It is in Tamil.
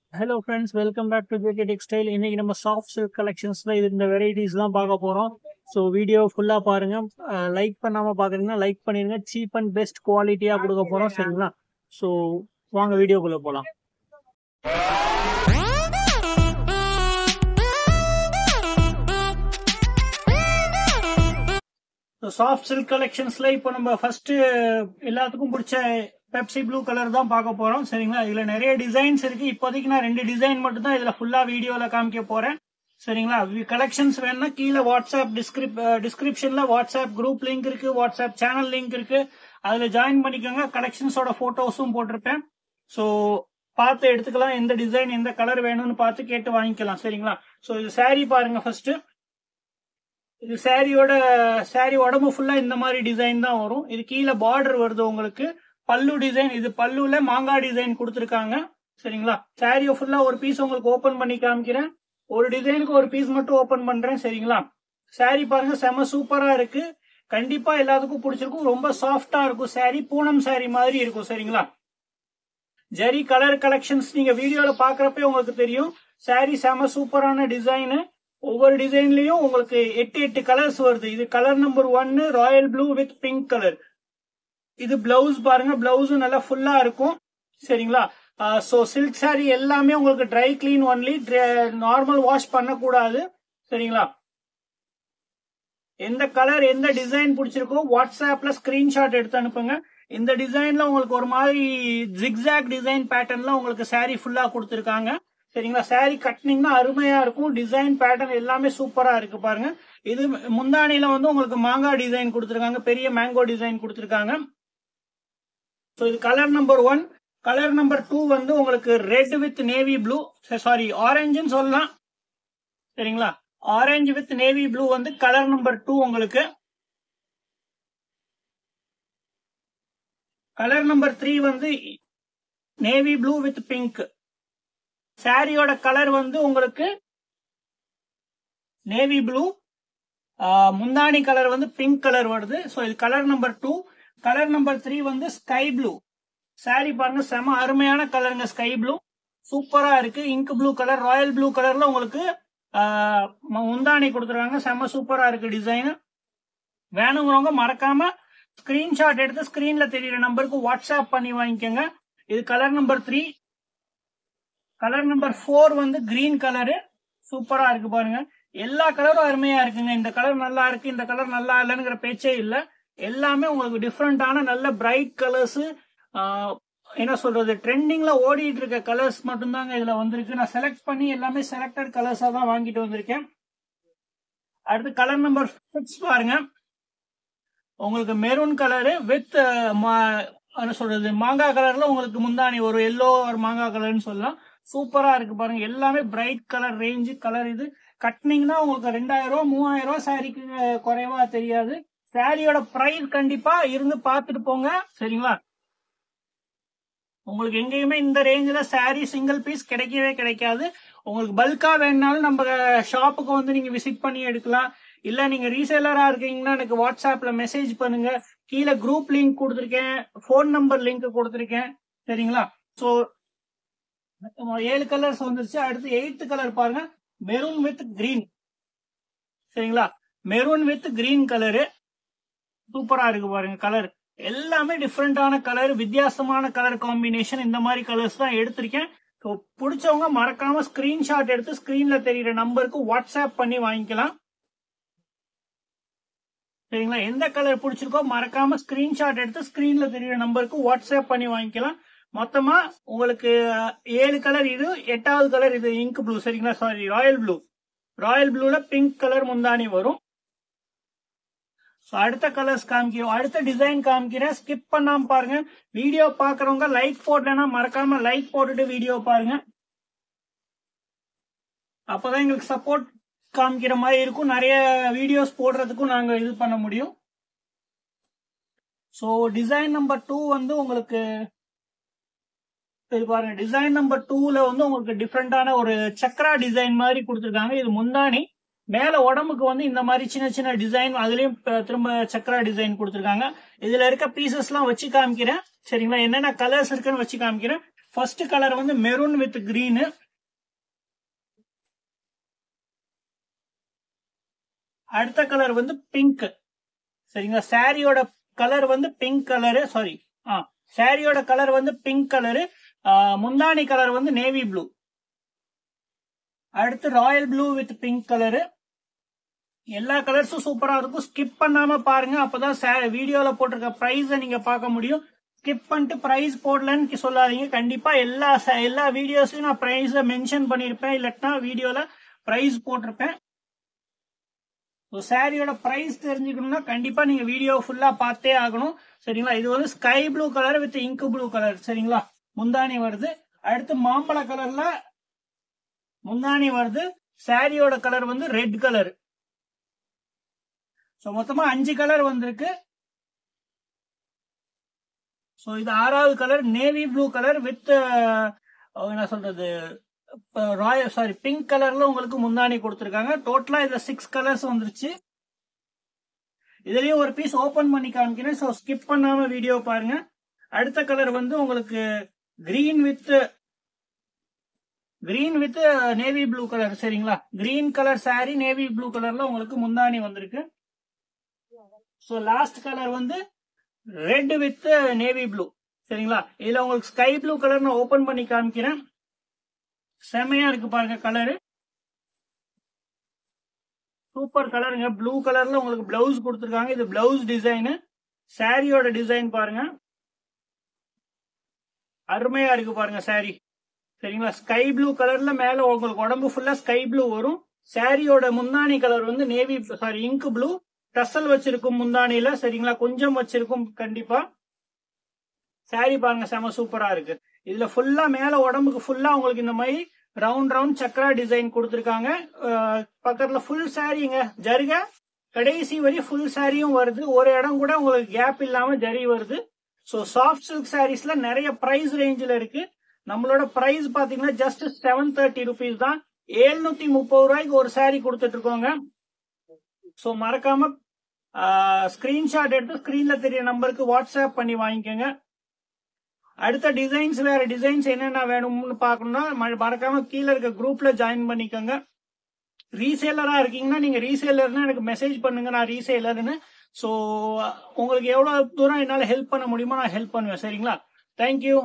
hello friends welcome back to JK textile இன்னைக்கு நம்ம சாஃப்ட் சில்க் கலெக்ஷன்ஸ்ல இது இந்த வெரைட்டிஸ் தான் பார்க்க போறோம் ஸோ வீடியோ ஃபுல்லா பாருங்க லைக் பண்ணாம பாக்குறீங்கன்னா லைக் பண்ணிருங்க சீப் அண்ட் பெஸ்ட் குவாலிட்டியா கொடுக்க போறோம் சரிங்களா ஸோ வாங்க வீடியோக்குள்ள போலாம் சாஃப்ட் சில்க் கலெக்ஷன்ஸ்ல இப்போ நம்ம ஃபர்ஸ்ட் எல்லாத்துக்கும் பிடிச்ச பெப்சி ப்ளூ கலர் தான் பார்க்க போறோம் சரிங்களா இதுல நிறைய டிசைன்ஸ் இருக்கு இப்போதைக்கு நான் ரெண்டு டிசைன் மட்டும் தான் இதுல ஃபுல்லா வீடியோல காமிக்க போறேன் சரிங்களா கலெக்ஷன்ஸ் வேணும்னா கீழே வாட்ஸ்அப் டிஸ்கிரிப் டிஸ்கிரிப்ஷன்ல வாட்ஸ்அப் குரூப் லிங்க் இருக்கு வாட்ஸ்அப் சேனல் லிங்க் இருக்கு அதுல ஜாயின் பண்ணிக்கோங்க கலெக்ஷன்ஸோட போட்டோஸும் போட்டிருப்பேன் ஸோ பார்த்து எடுத்துக்கலாம் எந்த டிசைன் எந்த கலர் வேணும்னு பார்த்து கேட்டு வாங்கிக்கலாம் சரிங்களா ஸோ இது saree பாருங்க ஃபர்ஸ்ட் இது சாரியோட சாரி உடம்பு ஃபுல்லா இந்த மாதிரி டிசைன் தான் வரும் இது கீழே பார்டர் வருது உங்களுக்கு பல்லு டிசைன் இது பல்லுல மாங்காய் டிசைன் கொடுத்துருக்காங்க சரிங்களா சாரியை ஃபுல்லா ஒரு பீஸ் உங்களுக்கு ஓபன் பண்ணி காமிக்கிறேன் ஒரு டிசைனுக்கு ஒரு பீஸ் மட்டும் ஓபன் பண்றேன் சரிங்களா சாரி பாருங்க செம சூப்பரா இருக்கு கண்டிப்பா எல்லாத்துக்கும் பிடிச்சிருக்கும் ரொம்ப சாஃப்டா இருக்கும் சாரி பூனம் சாரி மாதிரி இருக்கும் சரிங்களா ஜரி கலர் கலெக்ஷன்ஸ் நீங்க வீடியோல பாக்குறப்ப உங்களுக்கு தெரியும் சாரி செம சூப்பரான டிசைனு ஒவ்வொரு டிசைன்லயும் உங்களுக்கு எட்டு எட்டு கலர்ஸ் வருது இது கலர் நம்பர் ஒன்னு royal blue with pink colour இது பிளவுஸ் பாருங்க பிளவுஸும் நல்லா ஃபுல்லா இருக்கும் சரிங்களா ஸோ சில்க் சாரி எல்லாமே உங்களுக்கு dry clean only normal wash பண்ணக்கூடாது சரிங்களா எந்த கலர் எந்த டிசைன் பிடிச்சிருக்கோ வாட்ஸ்அப்ல ஸ்கிரீன்ஷாட் எடுத்து அனுப்புங்க இந்த டிசைன்ல உங்களுக்கு ஒரு மாதிரி ஜிக்ஸாக் டிசைன் பேட்டர்ன்ல உங்களுக்கு சாரி ஃபுல்லா கொடுத்துருக்காங்க சரிங்களா சாரி கட்டினீங்கன்னா அருமையா இருக்கும் டிசைன் பேட்டர்ன் எல்லாமே சூப்பரா இருக்கு பாருங்க இது முந்தானில வந்து உங்களுக்கு மாங்காய் டிசைன் கொடுத்துருக்காங்க பெரிய மேங்கோ டிசைன் கொடுத்துருக்காங்க ஸோ இது colour number one colour number two வந்து உங்களுக்கு red with navy blue sari ஆரஞ்சுன்னு சொல்லலாம் சரிங்களா ஆரஞ்சு வித் நேவி ப்ளூ வந்து கலர் நம்பர் டூ உங்களுக்கு கலர் நம்பர் த்ரீ வந்து நேவி ப்ளூ வித் பிங்க் சாரியோட கலர் வந்து உங்களுக்கு நேவி ப்ளூ முந்தானி கலர் வந்து பிங்க் கலர் வருது ஸோ இது colour number two colour number three வந்து ஸ்கை ப்ளூ சாரி பாருங்க செம அருமையான கலருங்க ஸ்கை ப்ளூ சூப்பரா இருக்கு ink blue colour royal blue கலர்ல உங்களுக்கு முந்தானி கொடுத்துருக்காங்க செம சூப்பரா இருக்கு டிசைன் வேணுங்கிறவங்க மறக்காம ஸ்கிரீன்ஷாட் எடுத்து ஸ்கிரீன்ல தெரியுற நம்பருக்கு வாட்ஸ்அப் பண்ணி வாங்கிக்கோங்க இது colour number three colour number four வந்து கிரீன் கலரு சூப்பரா இருக்கு பாருங்க எல்லா கலரும் அருமையா இருக்குங்க இந்த கலர் நல்லா இருக்கு இந்த கலர் நல்லா இல்லைங்கிற பேச்சே இல்ல எல்லாமே உங்களுக்கு டிஃப்ரெண்டான நல்ல பிரைட் கலர்ஸ் என்ன சொல்றது ட்ரெண்டிங்ல ஓடிட்டு இருக்க கலர்ஸ் மட்டும்தாங்க இதுல வந்திருக்கு நான் செலக்ட் பண்ணி எல்லாமே செலக்டட் கலர்ஸா தான் வாங்கிட்டு வந்திருக்கேன் அடுத்து கலர் நம்பர் சிக்ஸ் பாருங்க உங்களுக்கு மெரூன் கலரு வித் என்ன சொல்றது மாங்காய் கலர்ல உங்களுக்கு முந்தானி ஒரு எல்லோ ஒரு மாங்காய் கலர்னு சொல்லலாம் சூப்பரா இருக்கு பாருங்க எல்லாமே பிரைட் கலர் ரேஞ்சு கலர் இது கட்டினீங்கன்னா உங்களுக்கு ரெண்டாயிரம் ரூபா மூவாயிரம் ரூபா சாரிக்கு குறைவா தெரியாது சாரியோட பிரைஸ் கண்டிப்பா இருந்து பார்த்துட்டு போங்க சரிங்களா உங்களுக்கு எங்கேயுமே இந்த ரேஞ்சில் சாரி சிங்கிள் பீஸ் கிடைக்கவே கிடைக்காது உங்களுக்கு பல்கா வேணுனாலும் நம்ம ஷாப்புக்கு வந்து நீங்க விசிட் பண்ணி எடுக்கலாம் இல்ல நீங்க ரீசேலரா இருக்கீங்கன்னா எனக்கு வாட்ஸ்அப்ல மெசேஜ் பண்ணுங்க கீழே குரூப் லிங்க் கொடுத்துருக்கேன் ஃபோன் நம்பர் லிங்க் கொடுத்துருக்கேன் சரிங்களா ஸோ ஏழு கலர்ஸ் வந்துருச்சு அடுத்து எயித்து கலர் பாருங்க மெரூன் வித் கிரீன் சரிங்களா மெரூன் வித் கிரீன் கலரு சூப்பரா இருக்கு பாருங்க கலர் எல்லாமே டிஃப்ரெண்டான கலர் வித்தியாசமான கலர் காம்பினேஷன் இந்த மாதிரி கலர்ஸ் தான் எடுத்திருக்கேன் ஸோ பிடிச்சவங்க மறக்காம ஸ்கிரீன்ஷாட் எடுத்து ஸ்கிரீன்ல தெரியுற நம்பருக்கு வாட்ஸ்அப் பண்ணி வாங்கிக்கலாம் சரிங்களா எந்த கலர் பிடிச்சிருக்கோ மறக்காம ஸ்கிரீன்ஷாட் எடுத்து ஸ்கிரீன்ல தெரியுற நம்பருக்கு வாட்ஸ்அப் பண்ணி வாங்கிக்கலாம் மொத்தமா உங்களுக்கு ஏழு கலர் இது எட்டாவது கலர் இது இங்க் ப்ளூ சரிங்களா சாரி ராயல் ப்ளூ ராயல் ப்ளூல பிங்க் கலர் முந்தானி வரும் அடுத்த கலர்ஸ் காமிக்கிறோம் அடுத்த டிசைன் காமிக்கிறேன் ஸ்கிப் பண்ணாம பாருங்க வீடியோ பாக்குறவங்க லைக் போட்டேன்னா மறக்காம லைக் போட்டுட்டு வீடியோ பாருங்க அப்பதான் எங்களுக்கு சப்போர்ட் காமிக்கிற மாதிரி இருக்கும் நிறைய வீடியோஸ் போடுறதுக்கும் நாங்க இது பண்ண முடியும் ஸோ டிசைன் நம்பர் டூ வந்து உங்களுக்கு இது பாருங்க டிசைன் நம்பர் டூல வந்து உங்களுக்கு டிஃப்ரெண்டான ஒரு சக்ரா டிசைன் மாதிரி கொடுத்துருக்காங்க இது முந்தானி மேல உடம்புக்கு வந்து இந்த மாதிரி சின்ன சின்ன டிசைன் அதுலயும் திரும்ப சக்ரா டிசைன் கொடுத்துருக்காங்க இதுல இருக்க பீசஸ் எல்லாம் வச்சு காமிக்கிறேன் சரிங்களா என்னென்ன கலர்ஸ் இருக்குன்னு வச்சு காமிக்கிறேன் ஃபர்ஸ்ட் கலர் வந்து மெரூன் வித் கிரீனு அடுத்த கலர் வந்து பிங்க் சரிங்களா சாரியோட கலர் வந்து பிங்க் கலரு சாரி ஆ சாரியோட கலர் வந்து பிங்க் கலரு முந்தானி கலர் வந்து நேவி ப்ளூ அடுத்து royal blue with pink colour எல்லா கலர்ஸும் சூப்பரா இருக்கும் ஸ்கிப் பண்ணாம பாருங்க அப்பதான் வீடியோல போட்டிருக்க பிரைஸ நீங்க பார்க்க முடியும் ஸ்கிப் பண்ணிட்டு பிரைஸ் போடலன்னு சொல்லாதீங்க கண்டிப்பா எல்லா ச- எல்லா வீடியோஸ்லயும் நான் பிரைஸ மென்ஷன் பண்ணிருப்பேன் இல்லாட்டினா வீடியோல பிரைஸ் போட்டிருப்பேன் ஸோ சாரியோட பிரைஸ் தெரிஞ்சுக்கணும்னா கண்டிப்பா நீங்க வீடியோ ஃபுல்லா பார்த்தே ஆகணும் சரிங்களா இது வந்து sky blue colour with ink blue colour சரிங்களா முந்தானி வருது அடுத்து மாம்பழ கலர்ல முந்தானி வருது சாரியோட கலர் வந்து ரெட் கலர் ஸோ மொத்தமா அஞ்சு கலர் வந்திருக்கு ஸோ இது ஆறாவது colour navy blue colour with என்ன சொல்றது ராயல் சாரி பிங்க் கலர்ல உங்களுக்கு முந்தானி கொடுத்துருக்காங்க டோட்டலா இதுல சிக்ஸ் கலர்ஸ் வந்துருச்சு இதுலயும் ஒரு பீஸ் ஓபன் பண்ணி காமிக்கிறேன் ஸோ ஸ்கிப் பண்ணாம வீடியோ பாருங்க அடுத்த கலர் வந்து உங்களுக்கு green with green with navy blue colour சரிங்களா green colour saree navy blue கலர்ல உங்களுக்கு முந்தானி வந்திருக்கு ஸோ லாஸ்ட் கலர் வந்து ரெட் வித் நேவி ப்ளூ சரிங்களா இதுல உங்களுக்கு ஸ்கை ப்ளூ கலர் நான் ஓபன் பண்ணி காமிக்கிறேன் செமையா இருக்கு பாருங்க கலரு சூப்பர் கலருங்க ப்ளூ கலர்ல உங்களுக்கு பிளவுஸ் கொடுத்துருக்காங்க இது பிளவுஸ் டிசைனு சாரியோட டிசைன் பாருங்க அருமையா இருக்கு பாருங்க சாரி சரிங்களா ஸ்கை ப்ளூ கலர்ல மேல உங்களுக்கு உடம்பு ஃபுல்லா ஸ்கை ப்ளூ வரும் சாரியோட முந்தானி கலர் வந்து navy sari ink blue tassel வச்சிருக்கும் முந்தானில சரிங்களா கொஞ்சம் வச்சிருக்கும் கண்டிப்பா சாரி பாருங்க செம சூப்பரா இருக்கு இதுல ஃபுல்லா மேல உடம்புக்கு ஃபுல்லா உங்களுக்கு இந்த மாதிரி ரவுண்ட் ரவுண்ட் சக்கரா டிசைன் கொடுத்துருக்காங்க அஹ் பக்கத்துல ஃபுல் சாரிங்க ஜருக கடைசி வரை ஃபுல் சாரியும் வருது ஒரு இடம் கூட உங்களுக்கு கேப் இல்லாம ஜரி வருது ஸோ சாஃப்ட் சில்க் சாரீஸ்ல நிறைய பிரைஸ் ரேஞ்சில் இருக்கு நம்மளோட பிரைஸ் பாத்தீங்கன்னா ஜஸ்ட் செவன் தேர்ட்டி ருபீஸ் தான் ஏழ்நூத்தி முப்பது ரூபாய்க்கு ஒரு saree கொடுத்துட்டு இருக்கோங்க ஸோ மறக்காம ஸ்கிரீன்ஷாட் எடுத்து ஸ்கிரீன்ல தெரிய நம்பருக்கு வாட்ஸ்அப் பண்ணி வாங்கிக்கோங்க அடுத்த டிசைன்ஸ் வேற டிசைன்ஸ் என்னென்ன வேணும்னு பார்க்கணும்னா ம- மறக்காம கீழே இருக்க குரூப்ல ஜாயின் பண்ணிக்கோங்க ரீசேலரா இருக்கீங்கன்னா நீங்க ரீசேலர்னா எனக்கு மெசேஜ் பண்ணுங்க நான் ரீசேலர்னு ஸோ உங்களுக்கு எவ்வளவு தூரம் என்னால ஹெல்ப் பண்ண முடியுமோ நான் ஹெல்ப் பண்ணுவேன் சரிங்களா தேங்க்யூ